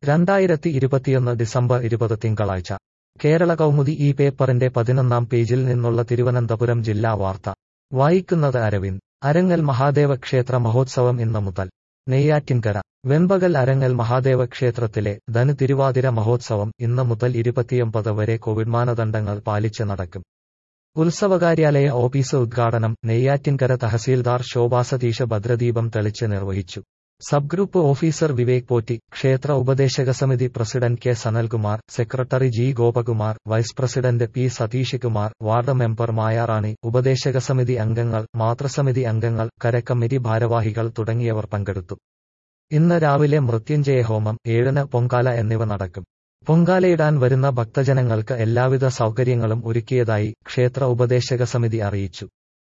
രണ്ടായിരത്തി ഇരുപത്തിയൊന്ന് ഡിസംബർ ഇരുപത് തിങ്കളാഴ്ച കേരള കൗമുദി ഈ പേപ്പറിന്റെ പതിനൊന്നാം പേജിൽ നിന്നുള്ള തിരുവനന്തപുരം ജില്ലാ വാർത്ത വായിക്കുന്നത് അരവിന്ദ് അരങ്ങൽ മഹാദേവ ക്ഷേത്ര മഹോത്സവം ഇന്ന് മുതൽ നെയ്യാറ്റിൻകര വെമ്പകൽ അരങ്ങൽ മഹാദേവ ക്ഷേത്രത്തിലെ ധനു തിരുവാതിര മഹോത്സവം ഇന്ന് മുതൽ ഇരുപത്തിയൊമ്പത് വരെ കോവിഡ് മാനദണ്ഡങ്ങൾ പാലിച്ച് നടക്കും ഉത്സവകാര്യാലയ ഓഫീസ് ഉദ്ഘാടനം നെയ്യാറ്റിൻകര തഹസീൽദാർ ശോഭാ സതീഷ് ഭദ്രദീപം തെളിച്ച് നിർവഹിച്ചു sub group officer Vivek Potti ക്ഷേത്ര ഉപദേശക സമിതി president K Sanalkumar secretary G Gopakumar vice president P Satheesh Kumar ward member Mayarani ഉപദേശക സമിതി അംഗങ്ങൾ മാതൃസമിതി അംഗങ്ങൾ കരക്കമ്മിറ്റി ഭാരവാഹികൾ തുടങ്ങിയവർ പങ്കെടുത്തു ഇന്ന് രാവിലെ മൃത്യുഞ്ജയ ഹോമം ഏഴിന് പൊങ്കാല എന്നിവ നടക്കും പൊങ്കാലയിടാൻ വരുന്ന ഭക്തജനങ്ങൾക്ക് എല്ലാവിധ സൗകര്യങ്ങളും ഒരുക്കിയതായി ക്ഷേത്ര ഉപദേശക സമിതി അറിയിച്ചു